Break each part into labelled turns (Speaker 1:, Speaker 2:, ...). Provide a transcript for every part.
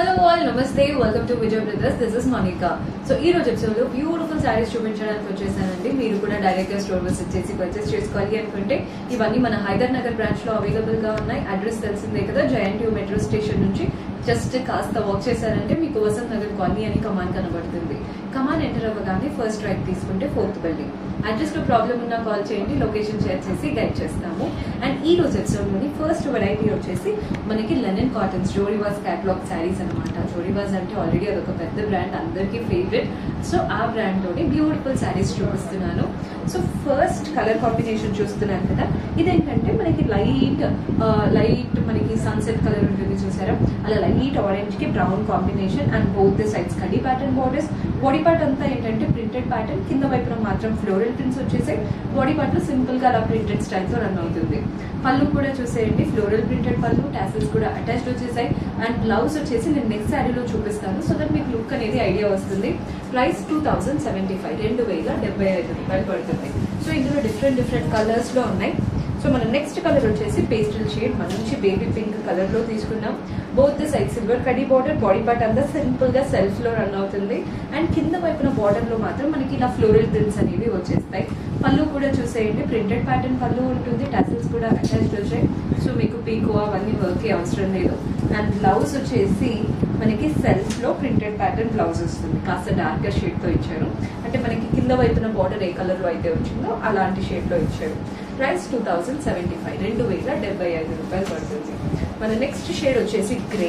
Speaker 1: hello all నమస్తే welcome to Vijay brothers this is Monika so ఈ రోజు ఎపిసోడ్ లో బ్యూటిఫుల్ శారీస్ చూపించడానికి వచ్చేసానండి మీరు కూడా డైరెక్ట్ గా స్టోర్ విజిట్ చేసి పర్చేస్ చేసుకోవాలి అనుకుంటే ఇవన్నీ మన హైదర్ నగర్ బ్రాంచ్ లో అవైలబుల్ గా ఉన్నాయి అడ్రస్ తెలిసిందే కదా జయంట్ మెట్రో స్టేషన్ నుంచి జస్ట్ కాస్త వాక్ చేశారంటే మీకు వసంత్ నగర్ కాలనీ అని కమాన్ కనబడుతుంది కమాన్ ఎంటర్ అవ్వగానే ఫస్ట్ రైట్ తీసుకుంటే ఫోర్త్ బిల్డింగ్ అడ్రస్ లో ప్రాబ్లం ఉన్నా కాల్ చేయండి లొకేషన్ షేర్ చేసి గైడ్ చేస్తాము అండ్ ఈ రోజు ఎపిసోడ్ లోని ఫస్ట్ వెరైటీ వచ్చేసి మనకి linen cottons Jodivas catalogue saris అనమాట జోడివాస్ అంటే ఆల్రెడీ అదొక పెద్ద బ్రాండ్ అందరికీ ఫేవరెట్ సో ఆ బ్రాండ్ తోటి బ్యూటిఫుల్ శారీస్ చూపిస్తున్నాను సో ఫస్ట్ కలర్ కాంబినేషన్ చూస్తున్నాను కదా ఇదేంటంటే మనకి లైట్ లైట్ మనకి సన్సెట్ కలర్ ఉంటుంది చూసారా అలా లైట్ ఆరెంజ్ కి brown combination and both the sides కడి ప్యాటర్న్ బార్డర్స్ బాడీ పార్ట్ అంతా ఏంటంటే ప్రింటెడ్ ప్యాటర్న్ కింద వైపున మాత్రం ఫ్లోరల్ ప్రింట్స్ వచ్చేసాయి బాడీ పార్ట్ లో సింపుల్ గా అలా ప్రింటెడ్ స్టైల్ తో రన్ అవుతుంది పళ్ళు కూడా చూసేయండి ఫ్లోరల్ ప్రింటెడ్ పళ్ళు టాసిల్స్ కూడా అటాచ్డ్ వచ్చేసాయి అండ్ బ్లౌజ్ వచ్చేసి నేను నెక్స్ట్ శారీలో చూపిస్తాను సో దట్ మీకు లుక్ అనేది ఐడియా వస్తుంది price two thousand seventy five రెండు వేల డెబ్బై ఐదు రూపాయలు పడుతుంది సో ఇందులో డిఫరెంట్ డిఫరెంట్ కలర్స్ లో ఉన్నాయి సో మన నెక్స్ట్ కలర్ వచ్చేసి పేస్టల్ షేడ్ మంచి బేబీ పింక్ కలర్ లో తీసుకున్నాం బోత్ ద సైడ్ సిల్వర్ కడి బార్డర్ బాడీ పార్ట్ అంతా సింపుల్ గా సెల్ఫ్ లో రన్ అవుతుంది అండ్ కింద వైపున బార్డర్ లో మాత్రం మనకి ఇలా ఫ్లోరల్ ప్రింట్స్ అనేవి వచ్చేస్తాయి పళ్ళు కూడా చూసేయండి ప్రింటెడ్ ప్యాటర్న్ పళ్ళు ఉంటుంది టాసిల్స్ కూడా అటాచ్డ్ వచ్చాయి సో మీకు పీకో అవన్నీ వర్క్ అవసరం లేదు అండ్ బ్లౌజ్ వచ్చేసి మనకి సెల్ఫ్ లో ప్రింటెడ్ ప్యాటర్న్ బ్లౌజ్ వస్తుంది కాస్త డార్కర్ షేడ్ తో ఇచ్చారు అంటే మనకి కింద వైపున బార్డర్ ఏ కలర్ లో అయితే వచ్చిందో అలాంటి షేడ్ లో ఇచ్చారు price two thousand seventy five రెండు వేల డెబ్బై ఐదు రూపాయలు పడుతుంది మన నెక్స్ట్ షేడ్ వచ్చేసి గ్రే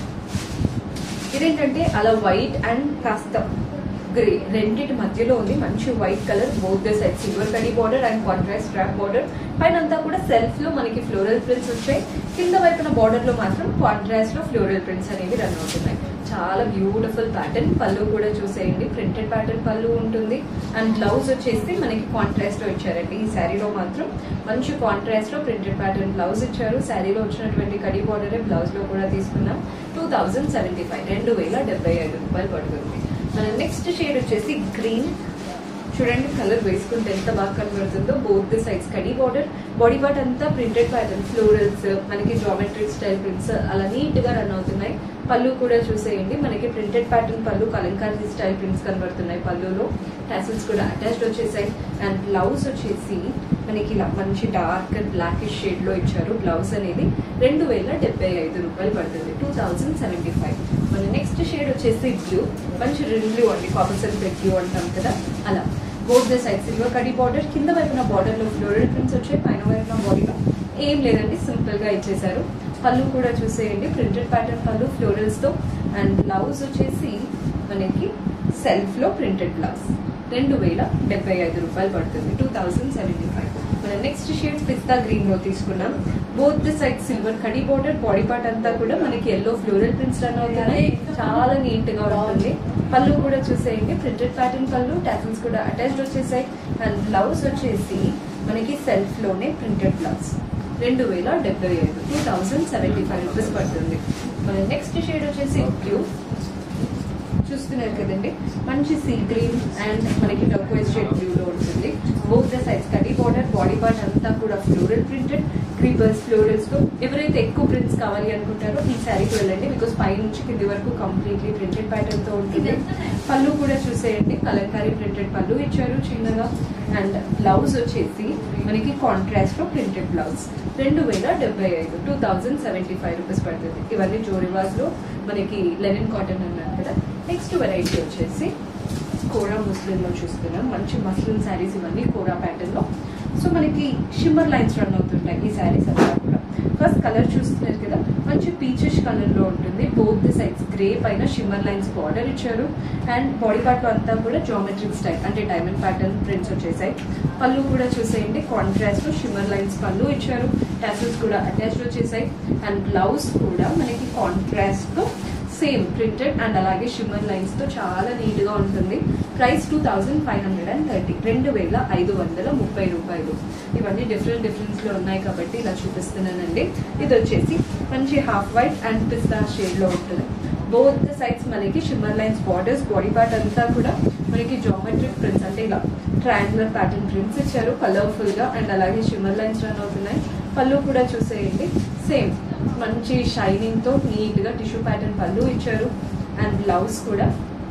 Speaker 1: ఇదేంటంటే అలా వైట్ అండ్ కాస్త గ్రే రెండింటి మధ్యలో ఉంది మంచి white colour both the set silver కడి border and contrast strap border పైన అంతా కూడా సెల్ఫ్ లో మనకి ఫ్లోరల్ ప్రింట్స్ వచ్చాయి కింద వైపున బార్డర్ లో మాత్రం కాంట్రాస్ట్ లో ఫ్లోరల్ ప్రింట్స్ అనేవి రన్ అవుతున్నాయి చాలా బ్యూటిఫుల్ ప్యాటర్న్ పళ్ళు కూడా చూసేయండి ప్రింటెడ్ ప్యాటర్న్ పళ్ళు ఉంటుంది అండ్ బ్లౌజ్ వచ్చేసి మనకి కాంట్రాస్ట్ లో ఇచ్చారండి ఈ శారీలో మాత్రం మంచి కాంట్రాస్ట్ లో ప్రింటెడ్ ప్యాటర్న్ బ్లౌజ్ ఇచ్చారు శారీలో వచ్చినటువంటి కడి బార్డర్ బ్లౌజ్ లో కూడా తీసుకున్నాం టూ థౌజండ్ సెవెంటీ ఫైవ్ రెండు వేల డెబ్బై ఐదు రూపాయలు పడుతుంది మన నెక్స్ట్ షేడ్ వచ్చేసి గ్రీన్ చూడండి కలర్ వేసుకుంటే ఎంత బాగా కనబడుతుందో బోత్ ది సైడ్స్ కడి బార్డర్ బాడీ పార్ట్ అంతా ప్రింటెడ్ ప్యాటర్న్ ఫ్లోరల్స్ మనకి జామెట్రిక్ స్టైల్ ప్రింట్స్ అలా నీట్ గా రన్ అవుతున్నాయి పళ్ళు కూడా చూసేయండి మనకి ప్రింటెడ్ ప్యాటర్న్ పళ్ళు కలంకారీ స్టైల్ ప్రింట్స్ కనబడుతున్నాయి పళ్ళులో టాసిల్స్ కూడా అటాచ్డ్ వచ్చేసాయి అండ్ బ్లౌజ్ వచ్చేసి మనకి ఇలా మంచి డార్క్ అండ్ బ్లాకిష్ షేడ్ లో ఇచ్చారు బ్లౌజ్ అనేది రెండు వేల డెబ్బై ఐదు రూపాయలు పడుతుంది టూ థౌజండ్ సెవెంటీ ఫైవ్ మన నెక్స్ట్ షేడ్ వచ్చేసి బ్లూ మంచి రెడ్ బ్లూ అండి కాపర్ సెల్ బ్లూ అంటాం కదా అలా బోత్ ద సైడ్ సిల్వర్ కడి బార్డర్ కింద వైపున బార్డర్ లో ఫ్లోరల్ ప్రింట్స్ వచ్చాయి పైన వైపున బాడీలో ఏం లేదండి సింపుల్ గా ఇచ్చేసారు పళ్ళు కూడా చూసేయండి ప్రింటెడ్ ప్యాటర్న్ పళ్ళు ఫ్లోరల్స్ తో అండ్ బ్లౌజ్ వచ్చేసి మనకి సెల్ఫ్ లో ప్రింటెడ్ బ్లౌజ్ రెండు వేల డెబ్బై ఐదు రూపాయలు పడుతుంది టూ థౌసండ్ సెవెంటీ ఫైవ్ మన నెక్స్ట్ షేడ్ పిస్తా గ్రీన్ లో తీసుకున్నాం బోత్ ది సైడ్ సిల్వర్ కడి బార్డర్ బాడీ పార్ట్ అంతా కూడా మనకి ఎల్లో ఫ్లోరల్ ప్రింట్స్ రన్ అవుతున్నాయి చాలా నీట్ గా ఉంటుంది పళ్ళు కూడా చూసేయండి ప్రింటెడ్ ప్యాటర్న్ పళ్ళు టాసిల్స్ కూడా అటాచ్డ్ వచ్చేసాయి అండ్ బ్లౌజ్ వచ్చేసి మనకి సెల్ఫ్ లోనే ప్రింటెడ్ బ్లౌజ్ రెండు వేల డెబ్బై ఐదు two thousand seventy five rupees పడుతుంది మన నెక్స్ట్ షేడ్ వచ్చేసి బ్లూ చూస్తున్నారు కదండి మంచి సీ గ్రీన్ అండ్ మనకి టర్కోయిస్ షేడ్ బ్లూలో ఉంటుంది బోత్ ద సైడ్స్ కడి బార్డర్ బాడీ పార్ట్ అంతా కూడా ఫ్లోరల్ ప్రింటెడ్ క్రీపర్స్ ఫ్లోరల్స్ తో ఎవరైతే ఎక్కువ ప్రింట్స్ కావాలి అనుకుంటారో ఈ శారీకి వెళ్ళండి బికాస్ పై నుంచి కింది వరకు కంప్లీట్లీ ప్రింటెడ్ ప్యాటర్న్ తో ఉంటుంది పళ్ళు కూడా చూసేయండి కలంకారీ ప్రింటెడ్ పళ్ళు ఇచ్చారు చిన్నగా అండ్ బ్లౌజ్ వచ్చేసి మనకి కాంట్రాస్ట్ లో ప్రింటెడ్ బ్లౌజ్ రెండు వేల డెబ్బై ఐదు two thousand seventy five rupees పడుతుంది ఇవన్నీ జోరివాజ్ లో మనకి లెనిన్ కాటన్ అన్నారు కదా నెక్స్ట్ వెరైటీ వచ్చేసి కోరా ముస్లిం లో చూస్తున్నాం మంచి మస్లిన్ శారీస్ ఇవన్నీ కోరా ప్యాటర్న్ లో సో మనకి షిమ్మర్ లైన్స్ రన్ అవుతుంటాయి ఈ శారీస్ అంతా కూడా ఫస్ట్ కలర్ చూస్తున్నారు కదా మంచి పీచిష్ కలర్ లో ఉంటుంది బోత్ ది సైడ్స్ గ్రే పైన షిమ్మర్ లైన్స్ బార్డర్ ఇచ్చారు అండ్ బాడీ పార్ట్ లో అంతా కూడా జామెట్రిక్ స్టైల్ అంటే డైమండ్ ప్యాటర్న్ ప్రింట్స్ వచ్చేసాయి పళ్ళు కూడా చూసేయండి కాంట్రాస్ట్ లో షిమ్మర్ లైన్స్ పళ్ళు ఇచ్చారు టాసిల్స్ కూడా అటాచ్డ్ వచ్చేసాయి అండ్ బ్లౌజ్ కూడా మనకి కాంట్రాస్ట్ లో సేమ్ ప్రింటెడ్ అండ్ అలాగే షిమ్మర్ లైన్స్ తో చాలా నీట్ గా ఉంటుంది price two thousand five hundred and thirty రెండు వేల ఐదు వందల ముప్పై రూపాయలు ఇవన్నీ డిఫరెంట్ డిఫరెన్స్ లో ఉన్నాయి కాబట్టి ఇలా చూపిస్తున్నానండి ఇది వచ్చేసి మంచి half white and pista shade లో ఉంటుంది బోత్ ద సైడ్స్ మనకి shimmer lines borders body part అంతా కూడా మనకి జామెట్రిక్ ప్రింట్స్ అంటే ఇలా ట్రయాంగులర్ ప్యాటర్న్ ప్రింట్స్ ఇచ్చారు కలర్ఫుల్ గా అండ్ అలాగే షిమ్మర్ లైన్స్ రన్ అవుతున్నాయి పళ్ళు కూడా చూసేయండి సేమ్ మంచి షైనింగ్ తో నీట్ గా టిష్యూ ప్యాటర్న్ పళ్ళు ఇచ్చారు అండ్ బ్లౌజ్ కూడా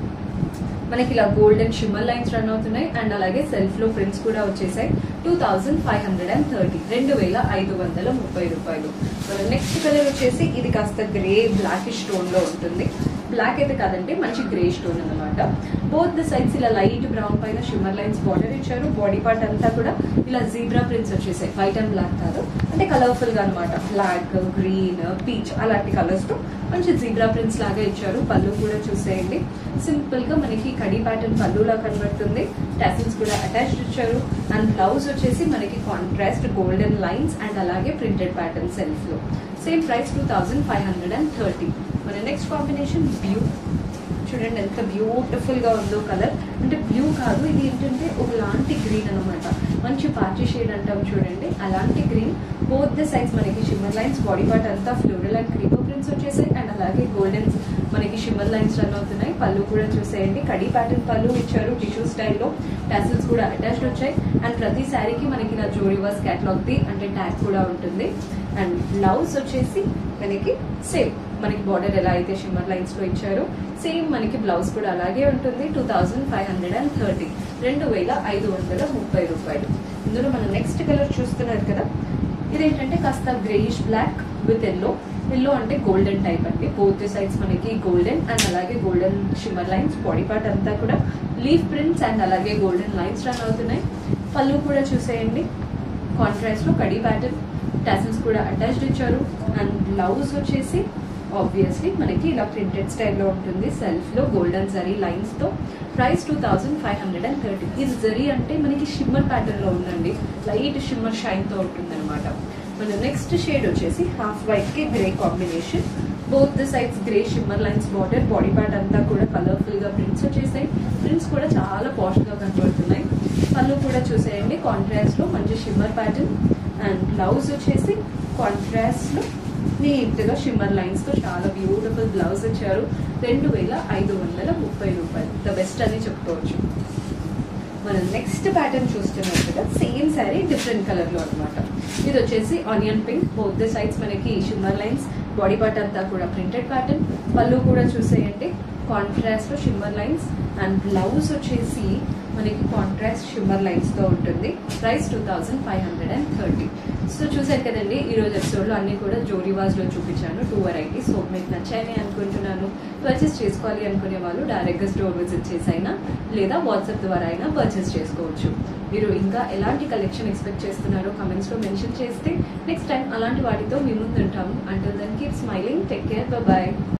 Speaker 1: మనకి ఇలా గోల్డెన్ షిమ్మర్ లైన్స్ రన్ అవుతున్నాయి అండ్ అలాగే సెల్ఫ్ లో ప్రింట్స్ కూడా వచ్చేసాయి two thousand five hundred and thirty రెండు వేల ఐదు వందల ముప్పై రూపాయలు మన నెక్స్ట్ కలర్ వచ్చేసి ఇది కాస్త గ్రే బ్లాకిష్ స్టోన్ లో ఉంటుంది బ్లాక్ అయితే కాదండి మంచి గ్రే స్టోన్ అనమాట బోత్ ద సైడ్స్ ఇలా లైట్ బ్రౌన్ పైన షిమ్మర్ లైన్స్ బార్డర్ ఇచ్చారు బాడీ పార్ట్ అంతా కూడా ఇలా జీబ్రా ప్రింట్స్ వచ్చేసాయి వైట్ అండ్ బ్లాక్ కాదు అంటే కలర్ఫుల్ గా అనమాట బ్లాక్ గ్రీన్ పీచ్ అలాంటి కలర్స్ తో మంచి జీబ్రా ప్రింట్స్ లాగా ఇచ్చారు పళ్ళు కూడా చూసేయండి సింపుల్ గా మనకి కడి ప్యాటర్న్ పళ్ళులా కనబడుతుంది టాసిల్స్ కూడా అటాచ్డ్ ఇచ్చారు అండ్ బ్లౌజ్ వచ్చేసి మనకి కాంట్రాస్ట్ గోల్డెన్ లైన్స్ అండ్ అలాగే ప్రింటెడ్ ప్యాటర్న్ సెల్ఫ్ లో same price two thousand five hundred and thirty మన నెక్స్ట్ కాంబినేషన్ బ్లూ చూడండి ఎంత బ్యూటిఫుల్ గా ఉందో కలర్ అంటే బ్లూ కాదు ఇది ఏంటంటే ఒకలాంటి గ్రీన్ అనమాట మంచి పార్టీ షేడ్ అంటాం చూడండి అలాంటి గ్రీన్ బోత్ ద సైడ్స్ మనకి షిమ్మర్ లైన్స్ బాడీ పార్ట్ అంతా ఫ్లోరల్ అండ్ క్రీపర్ ప్రింట్స్ వచ్చేసాయి అండ్ అలాగే గోల్డెన్ మనకి షిమ్మర్ లైన్స్ రన్ అవుతున్నాయి పళ్ళు కూడా చూసేయండి కడి ప్యాటర్న్ పళ్ళు ఇచ్చారు టిష్యూ స్టైల్లో టాసిల్స్ కూడా అటాచ్డ్ వచ్చాయి అండ్ ప్రతి శారీకి మనకి ఇలా జోడివర్స్ క్యాటలాగ్ ది అంటే ట్యాగ్ కూడా ఉంటుంది అండ్ బ్లౌజ్ వచ్చేసి మనకి సేమ్ మనకి బార్డర్ ఎలా అయితే షిమ్మర్ లైన్స్ లో ఇచ్చారో సేమ్ మనకి బ్లౌజ్ కూడా అలాగే ఉంటుంది two thousand five hundred and thirty రెండు వేల ఐదు వందల ముప్పై రూపాయలు ఇందులో మనం నెక్స్ట్ కలర్ చూస్తున్నారు కదా ఇదేంటంటే కాస్త greyish black with yellow yellow అంటే గోల్డెన్ టైప్ అండి బోత్ సైడ్స్ మనకి గోల్డెన్ అండ్ అలాగే golden shimmer lines body part అంతా కూడా లీఫ్ ప్రింట్స్ అండ్ అలాగే గోల్డెన్ లైన్స్ రన్ అవుతున్నాయి పళ్ళు కూడా చూసేయండి కాంట్రాస్ట్ లో కడి ప్యాటర్న్ టాసిల్స్ కూడా అటాచ్డ్ ఇచ్చారు అండ్ బ్లౌజ్ వచ్చేసి ఆబ్వియస్లీ మనకి ఇలా ప్రింటెడ్ స్టైల్లో ఉంటుంది సెల్ఫ్ లో గోల్డెన్ జరీ లైన్స్ తో price two thousand five hundred and thirty ఇది జరీ అంటే మనకి షిమ్మర్ ప్యాటర్న్ లో ఉందండి లైట్ షిమ్మర్ షైన్ తో ఉంటుంది అనమాట మన నెక్స్ట్ షేడ్ వచ్చేసి హాఫ్ వైట్ కి grey combination both the sides grey shimmer lines border body part అంతా కూడా కలర్ఫుల్ గా ప్రింట్స్ వచ్చేసాయి ప్రింట్స్ కూడా చాలా పాష్ గా కనబడుతున్నాయి పళ్ళు కూడా చూసేయండి కాంట్రాస్ట్ లో మంచి షిమ్మర్ ప్యాటర్న్ అండ్ బ్లౌజ్ వచ్చేసి కాంట్రాస్ట్ లో నీట్ గా షిమ్మర్ లైన్స్ తో చాలా బ్యూటిఫుల్ బ్లౌజ్ ఇచ్చారు రెండు వేల ఐదు వందల ముప్పై రూపాయలు ద బెస్ట్ అని చెప్పుకోవచ్చు మనం నెక్స్ట్ ప్యాటర్న్ చూస్తున్నాం కదా సేమ్ శారీ డిఫరెంట్ కలర్ లో అనమాట ఇది వచ్చేసి onion pink both the sides మనకి షిమ్మర్ లైన్స్ బాడీ పార్ట్ అంతా కూడా ప్రింటెడ్ ప్యాటర్న్ పళ్ళు కూడా చూసేయండి కాంట్రాస్ట్ లో షిమ్మర్ లైన్స్ అండ్ బ్లౌజ్ వచ్చేసి మనకి కాంట్రాస్ట్ షిమ్మర్ లైన్స్ తో ఉంటుంది price two thousand five hundred and thirty so చూసారు కదండి ఈ రోజు ఎపిసోడ్ లో అన్ని కూడా జోడీవాజ్ లో చూపించాను టూ వెరైటీస్ సో మీకు నచ్చాయని అనుకుంటున్నాను పర్చేస్ చేసుకోవాలి అనుకునే వాళ్ళు డైరెక్ట్ గా స్టోర్ విజిట్ చేసైనా లేదా వాట్సాప్ ద్వారా అయినా పర్చేస్ చేసుకోవచ్చు మీరు ఇంకా ఎలాంటి కలెక్షన్ ఎక్స్పెక్ట్ చేస్తున్నారో కమెంట్స్ లో మెన్షన్ చేస్తే నెక్స్ట్ టైం అలాంటి వాటితో మీ ముందు ఉంటాము అంటే then keep smiling take care bye